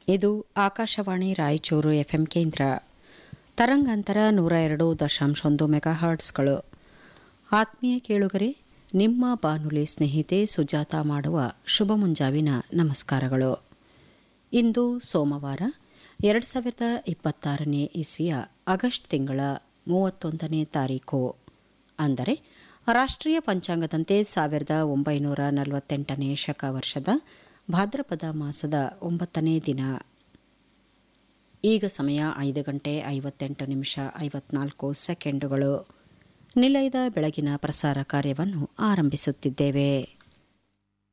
ಇದು ಆಕಾಶವಾಣಿ ರಾಯಚೂರು ಎಫ್ಎಂ ಕೇಂದ್ರ ತರಂಗಾಂತರ ನೂರ ಎರಡು ದಶಾಂಶ ಒಂದು ಮೆಗಾಹರ್ಟ್ಸ್ಗಳು ಆತ್ಮೀಯ ಕೇಳುಗರೆ ನಿಮ್ಮ ಬಾನುಲಿ ಸ್ನೇಹಿತೆ ಸುಜಾತ ಮಾಡುವ ಶುಭ ಮುಂಜಾವಿನ ನಮಸ್ಕಾರಗಳು ಇಂದು ಸೋಮವಾರ ಎರಡು ಸಾವಿರದ ಇಪ್ಪತ್ತಾರನೇ ಇಸ್ವಿಯ ಆಗಸ್ಟ್ ತಿಂಗಳ ಮೂವತ್ತೊಂದನೇ ತಾರೀಕು ಅಂದರೆ ರಾಷ್ಟ್ರೀಯ ಪಂಚಾಂಗದಂತೆ ಸಾವಿರದ ಒಂಬೈನೂರ ನಲವತ್ತೆಂಟನೇ ಶಕ ವರ್ಷದ ಭಾದ್ರಪದ ಮಾಸದ ಒಂಬತ್ತನೇ ದಿನ ಈಗ ಸಮಯ ಐದು ಗಂಟೆ ಐವತ್ತೆಂಟು ನಿಮಿಷ ಐವತ್ನಾಲ್ಕು ಸೆಕೆಂಡುಗಳು ನಿಲಯದ ಬೆಳಗಿನ ಪ್ರಸಾರ ಕಾರ್ಯವನ್ನು ಆರಂಭಿಸುತ್ತಿದ್ದೇವೆ